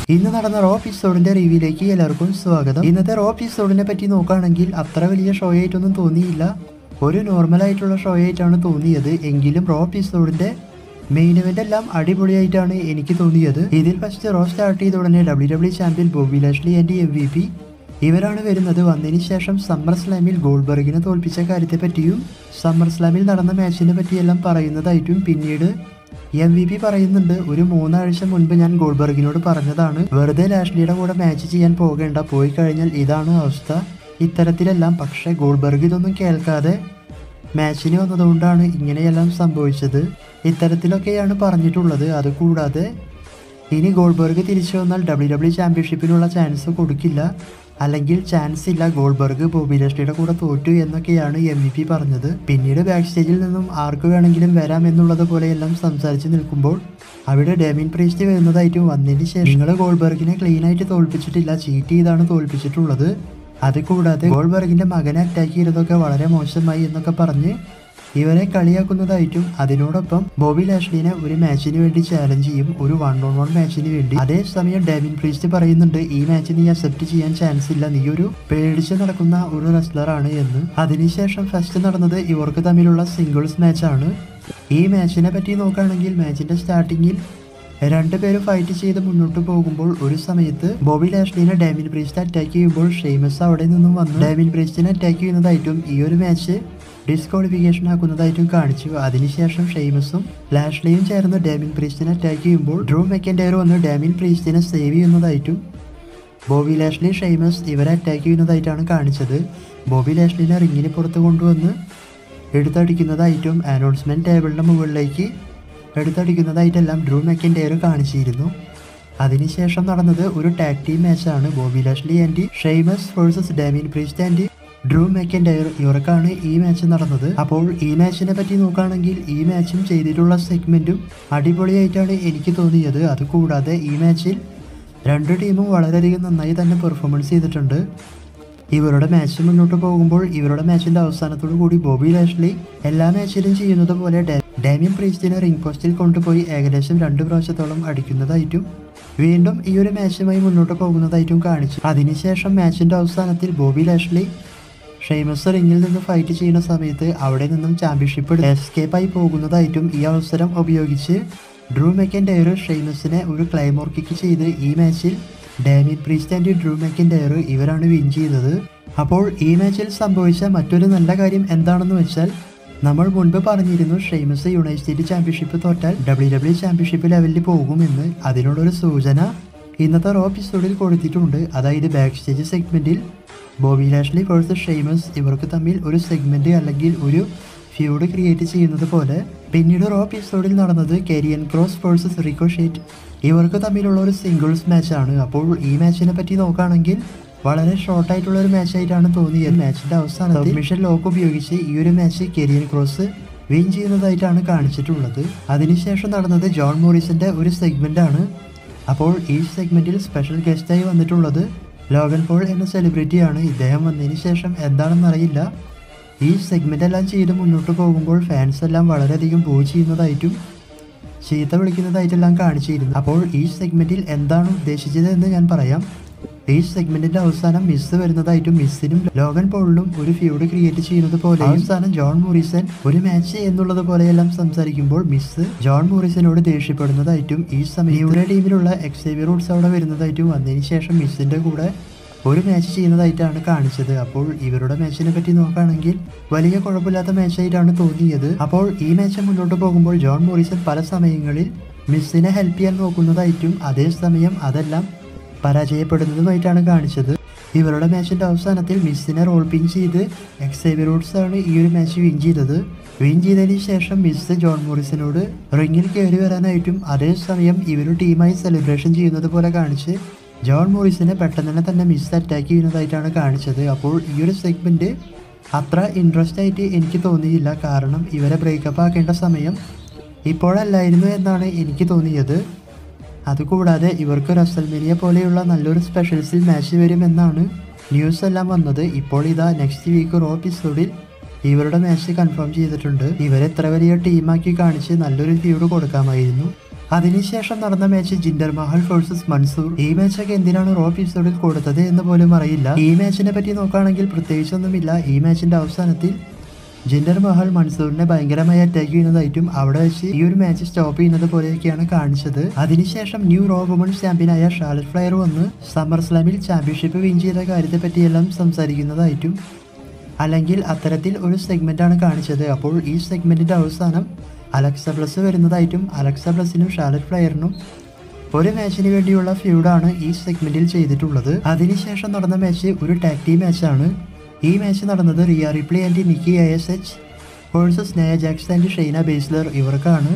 ഇന്ന് നടന്ന റോ എപ്പിസോഡിന്റെ റിവ്യൂയിലേക്ക് എല്ലാവർക്കും സ്വാഗതം ഇന്നത്തെ റോ എപ്പിസോഡിനെ പറ്റി നോക്കുകയാണെങ്കിൽ അത്ര വലിയ ഷോ ആയിട്ടൊന്നും തോന്നിയില്ല ഒരു നോർമൽ ആയിട്ടുള്ള ഷോ ആയിട്ടാണ് തോന്നിയത് എങ്കിലും റോ എപ്പിസോഡിന്റെ മെയിൻ ഇവന്റ് എല്ലാം അടിപൊളിയായിട്ടാണ് എനിക്ക് തോന്നിയത് ഇതിൽ ഫസ്റ്റ് റോ സ്റ്റാർട്ട് ചെയ്ത ഉടനെ W W champion Bobby Lashley and M V P ഇവരാണ് വരുന്നത് വന്നതിന് ശേഷം സമ്മർ സ്ലാമിൽ ഗോൾബർഗിനെ തോൽപ്പിച്ച കാര്യത്തെ പറ്റിയും സമ്മർ സ്ലാമിൽ നടന്ന മാച്ചിനെ പറ്റിയെല്ലാം പറയുന്നതായിട്ടും പിന്നീട് എം വി പി പറയുന്നുണ്ട് ഒരു മൂന്നാഴ്ച മുൻപ് ഞാൻ ഗോൾബർഗിനോട് പറഞ്ഞതാണ് വെറുതെ ലാഷ്ലിയുടെ കൂടെ മാച്ച് ചെയ്യാൻ പോകേണ്ട പോയി കഴിഞ്ഞാൽ ഇതാണ് അവസ്ഥ ഇത്തരത്തിലെല്ലാം പക്ഷേ ഗോൾബർഗ് ഇതൊന്നും കേൾക്കാതെ മാച്ചിന് വന്നതുകൊണ്ടാണ് ഇങ്ങനെയെല്ലാം സംഭവിച്ചത് ഇത്തരത്തിലൊക്കെയാണ് പറഞ്ഞിട്ടുള്ളത് അതുകൂടാതെ ഇനി ഗോൾബർഗ് തിരിച്ചു വന്നാൽ ഡബ്ല്യു ഡബ്ല്യു ചാമ്പ്യൻഷിപ്പിനുള്ള ചാൻസ് കൊടുക്കില്ല അല്ലെങ്കിൽ ചാൻസ് ഇല്ല ഗോൾബർഗ് ബോബി ലാഷ്ലിയുടെ കൂടെ തോറ്റു എന്നൊക്കെയാണ് എം വി പി പറഞ്ഞത് പിന്നീട് ബാക്ക് സ്റ്റേജിൽ നിന്നും ആർക്ക് വേണമെങ്കിലും വരാം എന്നുള്ളത് പോലെയെല്ലാം സംസാരിച്ച് നിൽക്കുമ്പോൾ അവിടെ ഡെമിൻ പ്രീസ്റ്റ് വരുന്നതായിട്ടും വന്നതിന് ശേഷം നിങ്ങൾ ഗോൾബർഗിനെ ക്ലീൻ ആയിട്ട് തോൽപ്പിച്ചിട്ടില്ല ചീറ്റ് ചെയ്താണ് തോൽപ്പിച്ചിട്ടുള്ളത് അത് കൂടാതെ ഗോൾബർഗിന്റെ മകനെ അറ്റാക്ക് ചെയ്തതൊക്കെ വളരെ മോശമായി എന്നൊക്കെ പറഞ്ഞ് ഇവരെ കളിയാക്കുന്നതായിട്ടും അതിനോടൊപ്പം ബോബി ലാഷ്ലിനെ ഒരു മാച്ചിന് വേണ്ടി ചാലഞ്ച് ചെയ്യും ഒരു വൺ ഓൺ വൺ മാച്ചിന് വേണ്ടി അതേസമയം ഡാമിൻ പ്രീസ്റ്റ് പറയുന്നുണ്ട് ഈ മാച്ച് നീ അക്സെപ്റ്റ് ചെയ്യാൻ ചാൻസ് ഇല്ല നീ ഒരു പേടിച്ച് നടക്കുന്ന ഒരു റെസ്ലറാണ് എന്ന് അതിനുശേഷം ഫസ്റ്റ് നടന്നത് ഇവർക്ക് തമ്മിലുള്ള സിംഗിൾസ് മാച്ചാണ് ഈ മാച്ചിനെ പറ്റി നോക്കുകയാണെങ്കിൽ മാച്ചിന്റെ സ്റ്റാർട്ടിങ്ങിൽ രണ്ടുപേരും ഫൈറ്റ് ചെയ്ത് മുന്നോട്ട് പോകുമ്പോൾ ഒരു സമയത്ത് ബോബി ലാഷ്ലിനെ ഡാമിൻ പ്രീസ്റ്റ് അറ്റാക്ക് ചെയ്യുമ്പോൾ ഷെയ്മസ് അവിടെ നിന്നും വന്ന് ഡാമിൻ പ്രീസ്റ്റിനെ അറ്റാക്ക് ചെയ്യുന്നതായിട്ടും ഈ ഒരു മാച്ച് ഡിസ്ക്വാളിഫിക്കേഷൻ ആക്കുന്നതായിട്ടും കാണിച്ചു അതിനുശേഷം ഷെയ്മസും ലാഷ്ലിയും ചേർന്ന് ഡാമിൻ പ്രീസ്റ്റിനെ അറ്റാക്ക് ചെയ്യുമ്പോൾ ഡ്രൂ മെക്കൻഡയർ വന്ന് ഡാമിൻ പ്രീസ്റ്റിനെ സേവ് ചെയ്യുന്നതായിട്ടും ബോബി ലാഷ്ലി ഷെയ്മസ് ഇവരെ അറ്റാക്ക് ചെയ്യുന്നതായിട്ടാണ് കാണിച്ചത് ബോബി ലാഷ്ലിനെ റിങ്ങിന് പുറത്ത് കൊണ്ടുവന്ന് എടുത്തടിക്കുന്നതായിട്ടും അനൗൺസ്മെന്റ് ടേബിളിന്റെ മുകളിലേക്ക് എടുത്തടിക്കുന്നതായിട്ടെല്ലാം ഡ്രൂ മെക്കൻഡയർ കാണിച്ചിരുന്നു അതിനുശേഷം നടന്നത് ഒരു ടാഗ് ടീം മാച്ചാണ് Bobby Lashley and Sheamus versus Damian Priest and Drew McIntyre ഇവർക്കാണ് ഈ മാച്ച് നടന്നത് അപ്പോൾ ഈ മാച്ചിനെ പറ്റി നോക്കുകയാണെങ്കിൽ ഈ മാച്ചും ചെയ്തിട്ടുള്ള സെഗ്മെന്റും അടിപൊളിയായിട്ടാണ് എനിക്ക് തോന്നിയത് അതുകൂടാതെ ഈ മാച്ചിൽ രണ്ട് ടീമും വളരെയധികം നന്നായി തന്നെ പെർഫോമൻസ് ചെയ്തിട്ടുണ്ട് ഇവരുടെ മാച്ച് മുന്നോട്ട് പോകുമ്പോൾ ഇവരുടെ മാച്ചിന്റെ അവസാനത്തോടു കൂടി ബോബി ലാഷ്ലി എല്ലാ മാച്ചിലും ചെയ്യുന്നത് പോലെ ഡാ- ഡാമിയൻ പ്രീസ്റ്റിനെ റിംഗ് പോസ്റ്റിൽ കൊണ്ടുപോയി ഏകദേശം രണ്ട് പ്രാവശ്യത്തോളം അടിക്കുന്നതായിട്ടും വീണ്ടും ഈ ഒരു മാച്ചുമായി മുന്നോട്ട് പോകുന്നതായിട്ടും കാണിച്ചു അതിനുശേഷം മാച്ചിന്റെ അവസാനത്തിൽ ബോബി ലാഷ്ലി ഷെയ്മസ് റിങ്ങിൽ നിന്ന് ഫൈറ്റ് ചെയ്യുന്ന സമയത്ത് അവിടെ നിന്നും ചാമ്പ്യൻഷിപ്പ് എസ്കേപ്പായി പോകുന്നതായിട്ടും ഈ അവസരം ഉപയോഗിച്ച് ഡ്രൂ മെക്കൻഡയർ ഷെയ്മസിനെ ഒരു ക്ലൈമോർ കിക്ക് ചെയ്ത് ഈ മാച്ചിൽ Damian Priest and Drew McIntyre ഇവരാണ് വിൻ ചെയ്തത് അപ്പോൾ ഈ മാച്ചിൽ സംഭവിച്ച മറ്റൊരു നല്ല കാര്യം എന്താണെന്ന് വെച്ചാൽ നമ്മൾ മുൻപ് പറഞ്ഞിരുന്നു ഷെയ്മസ് യുണൈറ്റഡ് സ്റ്റേറ്റ് ചാമ്പ്യൻഷിപ്പ് തോറ്റാൽ ഡബ്ല്യു ഡബ്ല്യു ചാമ്പ്യൻഷിപ്പ് ലെവലിൽ പോകുമെന്ന് അതിനുള്ളൊരു സൂചന ഇന്നത്തെ റോ എപ്പിസോഡിൽ കൊടുത്തിട്ടുണ്ട് അതായത് ബാക്ക് സ്റ്റേജ് സെഗ്മെന്റിൽ ബോബി ലാഷ്ലി വേഴ്സസ് ഷെയ്മസ് ഇവർക്ക് തമ്മിൽ ഒരു സെഗ്മെന്റ് അല്ലെങ്കിൽ ഒരു ഫ്യൂഡ് ക്രിയേറ്റ് ചെയ്യുന്നത് പോലെ പിന്നീട് റോ എപ്പിസോഡിൽ നടന്നത് കരിയൻ ക്രോസ് വേഴ്സസ് റിക്കോഷേറ്റ് ഇവർക്ക് തമ്മിലുള്ള ഒരു സിംഗിൾസ് മാച്ചാണ് അപ്പോൾ ഈ മാച്ചിനെ പറ്റി നോക്കുകയാണെങ്കിൽ വളരെ ഷോർട്ട് ആയിട്ടുള്ള ഒരു മാച്ച് ആയിട്ടാണ് തോന്നിയത് മാച്ചിന്റെ അവസാനം സബ്മിഷൻ ലോക്ക് ഉപയോഗിച്ച് ഈ ഒരു മാച്ച് കരിയൻ ക്രോസ് വിൻ ചെയ്യുന്നതായിട്ടാണ് കാണിച്ചിട്ടുള്ളത് അതിനുശേഷം നടന്നത് ജോൺ മോറിസിന്റെ ഒരു സെഗ്മെന്റ് ആണ് അപ്പോൾ ഈ സെഗ്മെന്റിൽ സ്പെഷ്യൽ ഗസ്റ്റായി വന്നിട്ടുള്ളത് ലോഗൻ പോൾ എന്ന സെലിബ്രിറ്റിയാണ് ഇദ്ദേഹം വന്നതിന് ശേഷം എന്താണെന്നറിയില്ല ഈ സെഗ്മെന്റ് എല്ലാം ചെയ്ത് മുന്നോട്ട് പോകുമ്പോൾ ഫാൻസ് എല്ലാം വളരെയധികം ബോ ചെയ്യുന്നതായിട്ടും ചീത്ത വിളിക്കുന്നതായിട്ടെല്ലാം കാണിച്ചിരുന്നു അപ്പോൾ ഈ സെഗ്മെന്റിൽ എന്താണ് ഉദ്ദേശിച്ചത് എന്ന് ഞാൻ പറയാം ഈ സെഗ്മെന്റിന്റെ അവസാനം മിസ് വരുന്നതായിട്ടും മിസ്സിനും ലോഗൻ പോളിനും ഒരു ഫ്യൂഡ് ക്രിയേറ്റ് ചെയ്യുന്നത് പോലെ അവസാനം ജോൺ മോറിസൺ ഒരു മാച്ച് എന്നുള്ളത് പോലെയെല്ലാം സംസാരിക്കുമ്പോൾ മിസ് ജോൺ മോറിസനോട് ദേഷ്യപ്പെടുന്നതായിട്ടും ഈ സമയം ഇവരുടെ ടീമിലുള്ള എക്സേവിയർ റൂട്ട്സ് അവിടെ വരുന്നതായിട്ടും വന്നതിന് ശേഷം മിസ്സിന്റെ കൂടെ ഒരു മാച്ച് ചെയ്യുന്നതായിട്ടാണ് കാണിച്ചത് അപ്പോൾ ഇവരുടെ മാച്ചിനെ പറ്റി നോക്കുകയാണെങ്കിൽ വലിയ കുഴപ്പമില്ലാത്ത മാച്ചായിട്ടാണ് തോന്നിയത് അപ്പോൾ ഈ മാച്ച് മുന്നോട്ട് പോകുമ്പോൾ ജോൺ മോറിസൺ പല സമയങ്ങളിൽ മിസ്സിനെ ഹെൽപ്പ് ചെയ്യാൻ നോക്കുന്നതായിട്ടും അതേസമയം അതെല്ലാം പരാജയപ്പെടുന്നതുമായിട്ടാണ് കാണിച്ചത് ഇവരുടെ മാച്ചിന്റെ അവസാനത്തിൽ മിസ്സിനെ റോൾ പിൻ ചെയ്ത് എക്സേവിയർ റൂട്ട്സ് ആണ് ഈ ഒരു മാച്ച് വിൻ ചെയ്തത് വിൻ ചെയ്തതിന് ശേഷം മിസ് ജോൺ മോറിസനോട് റിങ്ങിൽ കയറി വരാനായിട്ടും അതേസമയം ഇവർ ടീമായി സെലിബ്രേഷൻ ചെയ്യുന്നത് പോലെ കാണിച്ച് ജോൺ മോറിസിനെ പെട്ടെന്ന് തന്നെ തന്നെ മിസ് അറ്റാക്ക് ചെയ്യുന്നതായിട്ടാണ് കാണിച്ചത് അപ്പോൾ ഈ ഒരു സെഗ്മെന്റ് അത്ര ഇൻട്രസ്റ്റ് ആയിട്ട് എനിക്ക് തോന്നിയില്ല കാരണം ഇവരെ ബ്രേക്കപ്പ് ആക്കേണ്ട സമയം ഇപ്പോഴല്ലായിരുന്നു എന്നാണ് എനിക്ക് തോന്നിയത് അതുകൂടാതെ ഇവർക്ക് റസൽമേനിയ പോലെയുള്ള നല്ലൊരു സ്പെഷ്യൽസിൽ മാച്ച് വരുമെന്നാണ് ന്യൂസ് എല്ലാം വന്നത് ഇപ്പോൾ ഇതാ നെക്സ്റ്റ് വീക്ക് റോ എപ്പിസോഡിൽ ഇവരുടെ മാച്ച് കൺഫേം ചെയ്തിട്ടുണ്ട് ഇവരെ എത്ര വലിയ ടീമാക്കി കാണിച്ച് നല്ലൊരു ഫ്യൂഡ് കൊടുക്കാമായിരുന്നു അതിനുശേഷം നടന്ന match Jinder Mahal versus Mansoor ഈ മാച്ചൊക്കെ എന്തിനാണ് റോ എപ്പിസോഡിൽ കൊടുത്തത് എന്ന് പോലും അറിയില്ല ഈ മാച്ചിനെ പറ്റി നോക്കുകയാണെങ്കിൽ പ്രത്യേകിച്ചൊന്നുമില്ല ഈ മാച്ചിന്റെ അവസാനത്തിൽ ജിൻഡർ മഹൽ മൻസൂറിനെ ഭയങ്കരമായി അറ്റാക്ക് ചെയ്യുന്നതായിട്ടും അവിടെ വെച്ച് ഈ ഒരു മാച്ച് സ്റ്റോപ്പ് ചെയ്യുന്നത് പോലെയൊക്കെയാണ് കാണിച്ചത് അതിനുശേഷം ന്യൂ റോ വുമൺസ് ചാമ്പ്യനായ ഷാലറ്റ് ഫ്ലയർ വന്ന് സമ്മർ സ്ലാമിൽ ചാമ്പ്യൻഷിപ്പ് വിൻ ചെയ്ത കാര്യത്തെ പറ്റിയെല്ലാം സംസാരിക്കുന്നതായിട്ടും അല്ലെങ്കിൽ അത്തരത്തിൽ ഒരു സെഗ്മെന്റ് ആണ് കാണിച്ചത് അപ്പോൾ ഈ സെഗ്മെന്റിന്റെ അവസാനം അലക്സ പ്ലസ് വരുന്നതായിട്ടും അലക്സ പ്ലസിനും ഷാലറ്റ് ഫ്ലയറിനും ഒരു മാച്ചിന് വേണ്ടിയുള്ള ഫ്യൂഡാണ് ഈ സെഗ്മെന്റിൽ ചെയ്തിട്ടുള്ളത് അതിനുശേഷം നടന്ന മാച്ച് ഒരു ടാക് ടീം മാച്ചാണ് ഈ മാച്ച് നടന്നത് Rhea Ripley and Nikki A S H versus Nia Jax and Shayna Baszler ഇവർക്കാണ്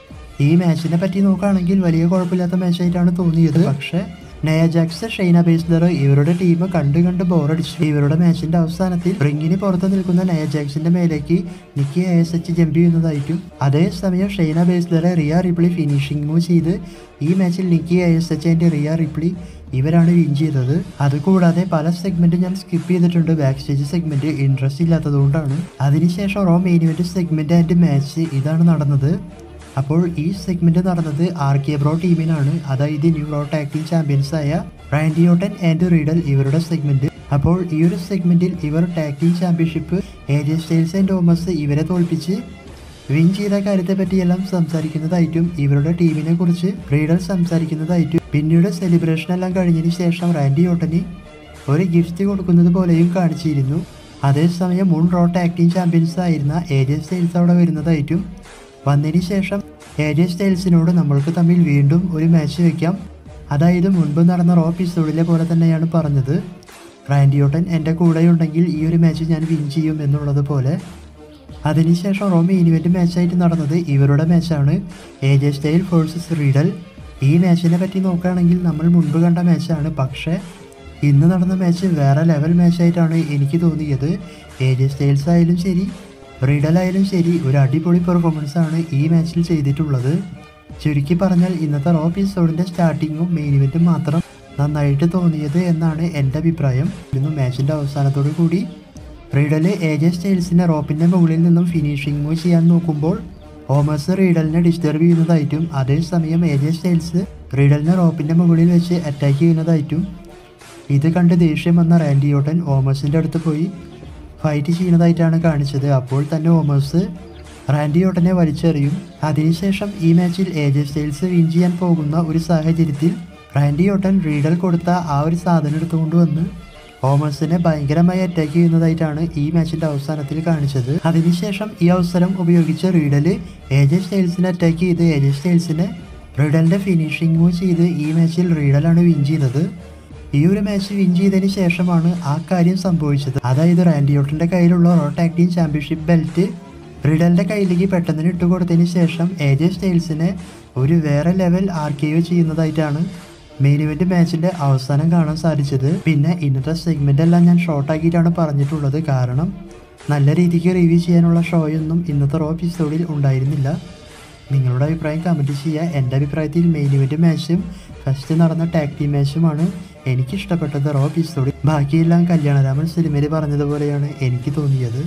ഈ മാച്ചിനെ പറ്റി നോക്കുകയാണെങ്കിൽ വലിയ കുഴപ്പമില്ലാത്ത മാച്ചായിട്ടാണ് തോന്നിയത് പക്ഷേ നയ ജാക്സ് ഷെയ്ന ബേസ്ലർ ഇവരുടെ ടീം കണ്ട് കണ്ട് ബോറടിച്ചു ഇവരുടെ മാച്ചിന്റെ അവസാനത്തിൽ റിങ്ങിന് പുറത്ത് നിൽക്കുന്ന നയ ജാക്സിന്റെ മേലേക്ക് Nikki A S H jump ചെയ്യുന്നതായിട്ടും അതേസമയം ഷെയ്ന ബേസ്ലറെ റിയ റിപ്ലി ഫിനിഷിംഗ് മൂവ് ചെയ്ത് ഈ മാച്ചിൽ Nikki A S H and Rhea Ripley ഇവരാണ് വിൻ ചെയ്തത് അതുകൂടാതെ പല സെഗ്മെന്റ് ഞാൻ സ്കിപ്പ് ചെയ്തിട്ടുണ്ട് ബാക്ക് സ്റ്റേജ് സെഗ്മെന്റ് ഇൻട്രസ്റ്റ് ഇല്ലാത്തതുകൊണ്ടാണ് അതിനുശേഷം Raw main event segment and match ഇതാണ് നടന്നത് അപ്പോൾ ഈ സെഗ്മെന്റ് നടന്നത് ആർ കെ ബ്രോ ടീമിനാണ് അതായത് new Raw tag team champions ആയ റാൻഡിയോട്ടൻ ആൻഡ് റീഡൽ ഇവരുടെ സെഗ്മെന്റ് അപ്പോൾ ഈ ഒരു സെഗ്മെന്റിൽ ഇവർ tag team championship A J Styles and Thomas ഇവരെ തോൽപ്പിച്ച് വിൻ ചെയ്ത കാര്യത്തെ പറ്റിയെല്ലാം സംസാരിക്കുന്നതായിട്ടും ഇവരുടെ ടീമിനെ കുറിച്ച് റീഡർ സംസാരിക്കുന്നതായിട്ടും പിന്നീട് സെലിബ്രേഷൻ എല്ലാം കഴിഞ്ഞതിന് ശേഷം റാൻഡി ഓട്ടന് ഒരു ഗിഫ്റ്റ് കൊടുക്കുന്നത് പോലെയും കാണിച്ചിരുന്നു അതേസമയം മുൻ റോ ടാഗ് ടീം ചാമ്പ്യൻസ് ആയിരുന്ന എ ജെ സ്റ്റൈൽസ് അവിടെ വരുന്നതായിട്ടും വന്നതിന് ശേഷം എ ജെ സ്റ്റൈൽസിനോട് നമ്മൾക്ക് തമ്മിൽ വീണ്ടും ഒരു മാച്ച് വെക്കാം അതായത് മുൻപ് നടന്ന റോ എപ്പിസോഡിലെ പോലെ തന്നെയാണ് പറഞ്ഞത് റാൻഡിയോട്ടൻ എൻ്റെ കൂടെയുണ്ടെങ്കിൽ ഈ ഒരു മാച്ച് ഞാൻ വിൻ ചെയ്യും എന്നുള്ളത് പോലെ അതിനുശേഷം റോ മെയിൻ ഇവന്റ് മാച്ചായിട്ട് നടന്നത് ഇവരുടെ മാച്ചാണ് A J Style versus Riddle ഈ മാച്ചിനെ പറ്റി നോക്കുകയാണെങ്കിൽ നമ്മൾ മുൻപ് കണ്ട മാച്ചാണ് പക്ഷേ ഇന്ന് നടന്ന മാച്ച് വേറെ ലെവൽ മാച്ചായിട്ടാണ് എനിക്ക് തോന്നിയത് എ ജെ സ്റ്റൈൽസ് ആയാലും ശരി റീഡൽ ആയാലും ശരി ഒരു അടിപൊളി പെർഫോമൻസ് ആണ് ഈ മാച്ചിൽ ചെയ്തിട്ടുള്ളത് ചുരുക്കി പറഞ്ഞാൽ ഇന്നത്തെ റോ എപ്പിസോഡിൻ്റെ സ്റ്റാർട്ടിങ്ങും മെയിൻ ഇവൻറ്റും മാത്രം നന്നായിട്ട് തോന്നിയത് എന്നാണ് എൻ്റെ അഭിപ്രായം ഇന്ന് മാച്ചിൻ്റെ അവസാനത്തോടു കൂടി റീഡല് എ ജെ സ്റ്റൈൽസിനെ റോപ്പിന്റെ മുകളിൽ നിന്നും ഫിനിഷിംഗ് മൂവ് ചെയ്യാൻ നോക്കുമ്പോൾ ഓമസ് റീഡലിനെ ഡിസ്റ്റർബ് ചെയ്യുന്നതായിട്ടും അതേസമയം എ ജെ സ്റ്റൈൽസ് റീഡലിനെ റോപ്പിന്റെ മുകളിൽ വെച്ച് അറ്റാക്ക് ചെയ്യുന്നതായിട്ടും ഇത് കണ്ട് ദേഷ്യം വന്ന റാൻഡിയോട്ടൻ ഓമസിന്റെ അടുത്ത് പോയി ഫൈറ്റ് ചെയ്യുന്നതായിട്ടാണ് കാണിച്ചത് അപ്പോൾ തന്നെ ഓമസ് റാൻഡിയോട്ടനെ വലിച്ചെറിയും അതിനുശേഷം ഈ മാച്ചിൽ എ ജെ സ്റ്റൈൽസ് വിൻ ചെയ്യാൻ പോകുന്ന ഒരു സാഹചര്യത്തിൽ റാൻഡിയോട്ടൻ റീഡൽ കൊടുത്ത ആ ഒരു സാധനം എടുത്തുകൊണ്ട് വന്ന് ഓമസിനെ ഭയങ്കരമായി അറ്റാക്ക് ചെയ്യുന്നതായിട്ടാണ് ഈ മാച്ചിന്റെ അവസാനത്തിൽ കാണിച്ചത് അതിനുശേഷം ഈ അവസരം ഉപയോഗിച്ച് റീഡല് എ ജെ സ്റ്റൈൽസിനെ അറ്റാക്ക് ചെയ്ത് എ ജെ സ്റ്റൈൽസിനെ റീഡലിന്റെ ഫിനിഷിംഗ് മൂവ് ചെയ്ത് ഈ മാച്ചിൽ റീഡലാണ് വിൻ ചെയ്തത് ഈ ഒരു മാച്ച് വിൻ ചെയ്തതിന് ശേഷമാണ് ആ കാര്യം സംഭവിച്ചത് അതായത് റാൻഡിയോട്ടിന്റെ കയ്യിലുള്ള Raw tag team championship belt റിഡലിന്റെ കയ്യിലേക്ക് പെട്ടെന്ന് ഇട്ട് കൊടുത്തതിന് ശേഷം എ ജെ സ്റ്റൈൽസിനെ ഒരു വേറെ ലെവൽ ആർ കെ ചെയ്യുന്നതായിട്ടാണ് മെയിൻ ഇവന്റ് മാച്ചിന്റെ അവസാനം കാണാൻ സാധിച്ചത് പിന്നെ ഇന്നത്തെ സെഗ്മെന്റ് എല്ലാം ഞാൻ ഷോർട്ട് ആക്കിയിട്ടാണ് പറഞ്ഞിട്ടുള്ളത് കാരണം നല്ല രീതിക്ക് റിവ്യൂ ചെയ്യാനുള്ള ഷോയൊന്നും ഇന്നത്തെ റോ എപ്പിസോഡിൽ ഉണ്ടായിരുന്നില്ല നിങ്ങളുടെ അഭിപ്രായം കമൻറ്റ് ചെയ്യുക എൻ്റെ അഭിപ്രായത്തിൽ മെയിൻ ഇവന്റ് മാച്ചും ഫസ്റ്റ് നടന്ന ടാഗ് ടീം മാച്ചുമാണ് എനിക്ക് ഇഷ്ടപ്പെട്ടത് റോ എപ്പിസോഡിൽ ബാക്കിയെല്ലാം കല്യാണരാമൻ സിനിമയിൽ പറഞ്ഞതുപോലെയാണ് എനിക്ക് തോന്നിയത്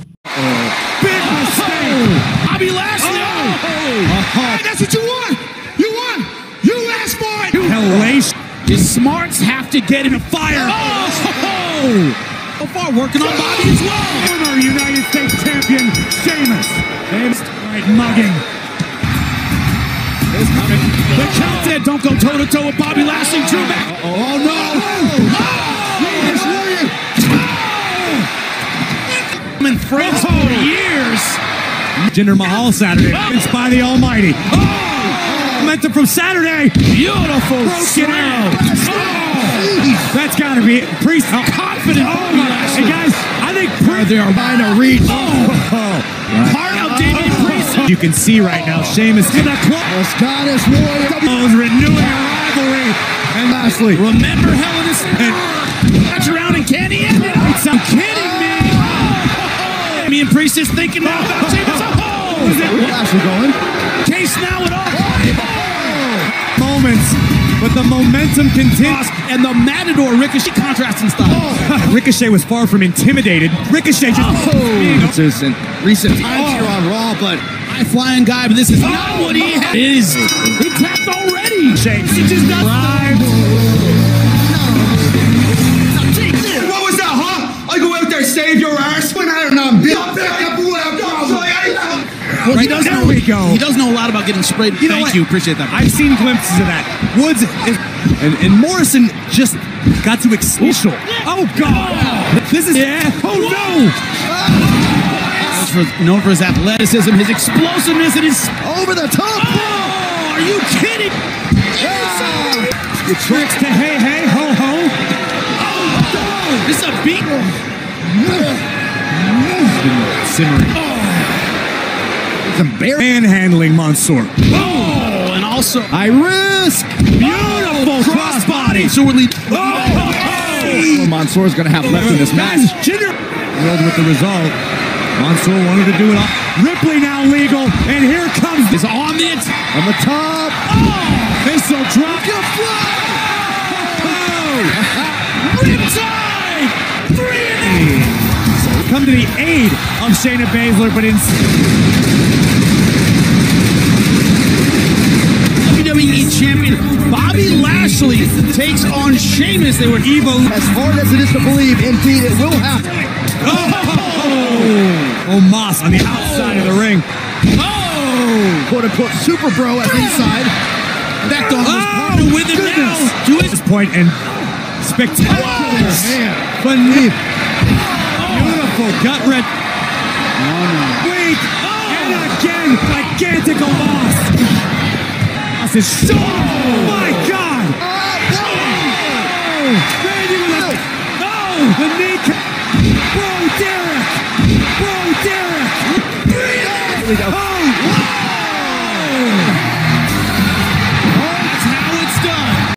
Big mistake. Bobby Lashley. Oh, that's what you want. You won. You asked for it. Hellacious. His smarts have to get him fired. Oh! So far, working on Bobby as well. Former United States champion Sheamus. James, right, mugging. Is coming. The count said don't go toe to toe with Bobby Lashley. Drew back. Oh, no. Oh! Yes, Warrior. Been friends for years. Jinder Mahal Saturday. It's by the Almighty. Oh! Momentum from Saturday. Beautiful broken arrow. Oh! That's got to be it. Priest confident. Oh my Hey guys, I think Priest. They are trying to reach. Oh! Part of Damian Priest. You can see right now, Sheamus in a close. The Scottish Warrior. Oh, renewing a rivalry. And Lashley. Remember Hell in a Cell? Touch around and can he end it? I'm kidding me. Me and Priest is thinking now about Sheamus. Oh! Is it Lashley going. case now at all? Moments, but the momentum continues. And the Matador Ricochet contrasting style. Ricochet was far from intimidated. Ricochet just. Differences in recent times here on Raw, but high flying guy, but this is not what he had. It is. He tapped already. Shakes. He just does Drive. What was that, huh? I go out there, save your ass. When I don't know, Well, he does there know, we go. He does know a lot about getting sprayed. You know Thank what? you. Appreciate that. I've seen glimpses of that. Woods is, and, and Morrison just got to explode. Oh God! This is yeah. Oh no! Known for, known for his athleticism, his explosiveness, and his over the top. Oh, are you kidding? The tricks to hey hey ho ho. This is a beat. Simmering. Manhandling Mansoor. Oh, and also I risk. Beautiful crossbody. So we're lead. Oh, Mansoor's gonna have left in this match. Jinder thrilled with the result. Mansoor wanted to do it all. Ripley now legal, and here comes Is on it. on the top. Oh, missile drop. Oh, Riptide. Three and eight. So we come to the aid of Shayna Baszler, but in WWE E champion Bobby Lashley takes on Sheamus. They were evil. As hard as it is to believe, indeed it will happen. oh, Moss on the outside of the ring. Oh, Quote unquote super bro at inside. back on his Oh, partner with it now. goodness. To At his this point, and spectacular. Beneath. Beautiful gut red. Wait, and again, gigantic loss. Moss is so. Oh my God! Oh, Randy with a. Oh, the knee. ca- Bro, Derek. Bro, Derek. Oh,